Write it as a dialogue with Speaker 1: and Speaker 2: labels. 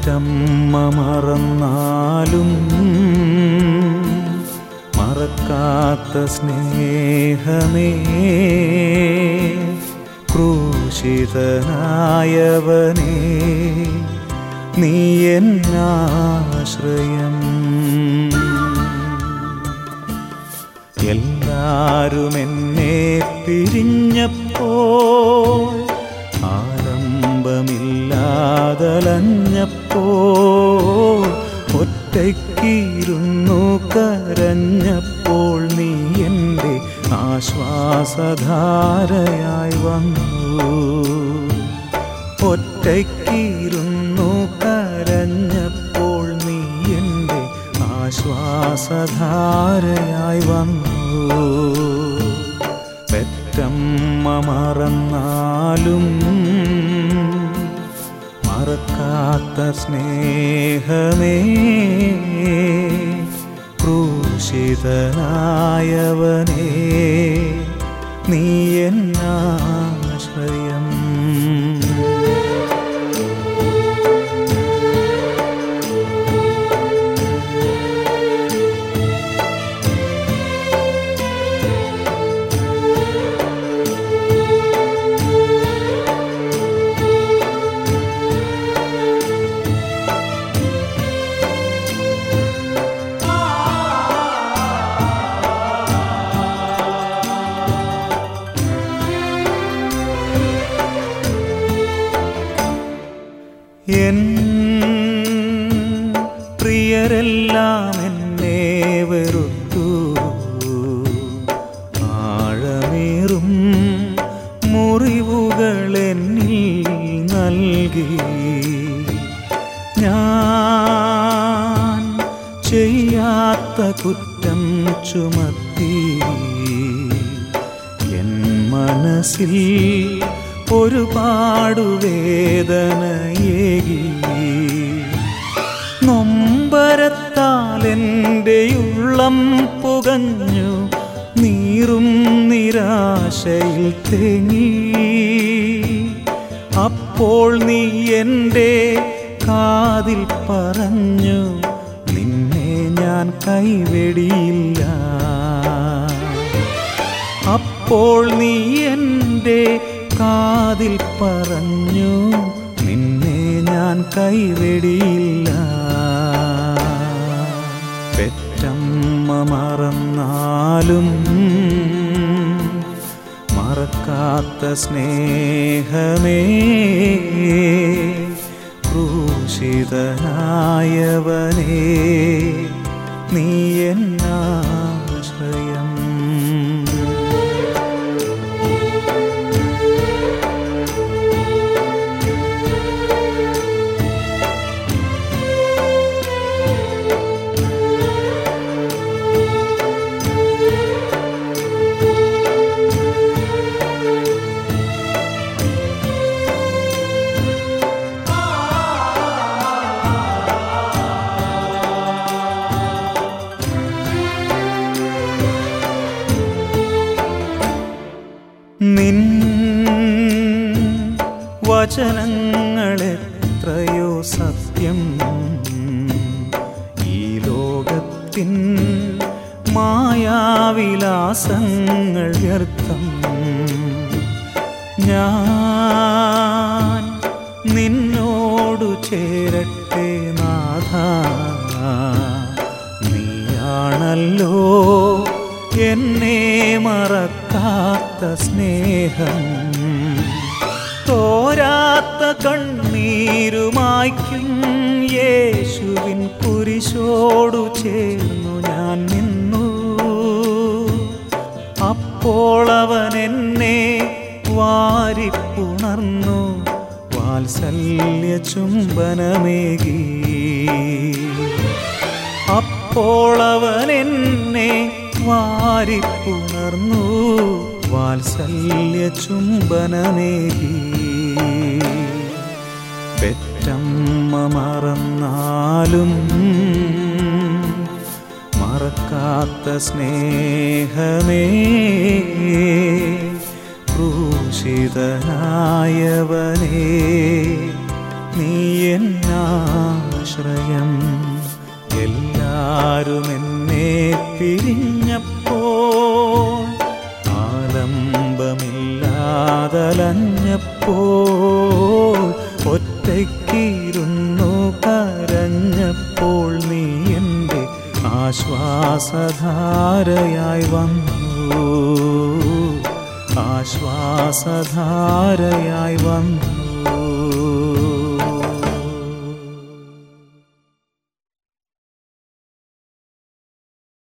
Speaker 1: പെറ്റമ്മ മറന്നാലും മറക്കാത്ത സ്നേഹമേ ക്രൂശിതനായവനേ നീ എന്നാശ്രയം എല്ലാരും എന്നെ പിരിഞ്ഞപ്പോൾ ആലംബമില്ലാതലഞ്ഞപ്പോൾ ഒറ്റയ്ക്കിരുന്നു കരഞ്ഞപ്പോൾ നീ എൻ്റെ ആശ്വാസധാരയായി വന്നു ഒറ്റയ്ക്കിരുന്നു കരഞ്ഞപ്പോൾ നീ എൻ്റെ ആശ്വാസധാരയായി വന്നു പെറ്റമ്മ മറന്നാലും മറക്കാത്ത സ്നേഹമേ ക്രൂശിതനായവനേ നീ എന്നാശ്രയം എൻ പ്രിയരെല്ലാം എന്നെ വെറുത്തു ആഴമേറും മുറിവുകൾ എന്നിൽ നൽകി ഞാൻ ചെയ്യാത്ത കുറ്റം ചുമത്തി എൻ മനസ്സിൽ ഒരുപാടു വേദനയേകി നൊമ്പരത്താൽ എൻ്റെ ഉള്ളം പുകഞ്ഞു നീറും നിരാശയിൽ തേങ്ങി അപ്പോൾ നീ എൻ്റെ കാതിൽ പറഞ്ഞു നിന്നെ ഞാൻ കൈവെടിയില്ല അപ്പോൾ നീ എൻ്റെ കാതിൽ പറഞ്ഞു നിന്നെ ഞാൻ കൈവെടിയില്ല പെറ്റമ്മ മറന്നാലും മറക്കാത്ത സ്നേഹമേ ക്രൂശിതനായവനേ നീ എന്നാശ്രയം നിൻ വചനങ്ങളെത്രയോ സത്യം ഈ ലോകത്തിൻ മായാവിലാസങ്ങൾ വ്യർത്ഥം ഞാൻ നിന്നോടു ചേരട്ടെ നാഥ നീയാണല്ലോ എന്നെ മറക്കാത്ത സ്നേഹം തോരാത്ത കണ്ണീരുമായ്ക്കും യേശുവിൻ കുരിശോടു ചേർന്നു ഞാൻ നിന്നു അപ്പോൾ അവൻ എന്നെ വാരിപ്പുണർന്നു വാത്സല്യ ചുംബനമേകി അപ്പോൾ അവൻ എന്നെ വാരിപ്പുണർന്നു വാത്സല്യ ചുംബനമേകി പെറ്റമ്മ മറന്നാലും മറക്കാത്ത സ്നേഹമേ ക്രൂശിതനായവനേ നീ എന്നാ ഒറ്റയ്ക്കിരുന്നു കരഞ്ഞപ്പോൾ നീ എൻ്റെ ആശ്വാസധാരയായി വന്നു ആശ്വാസധാരയായി വന്നു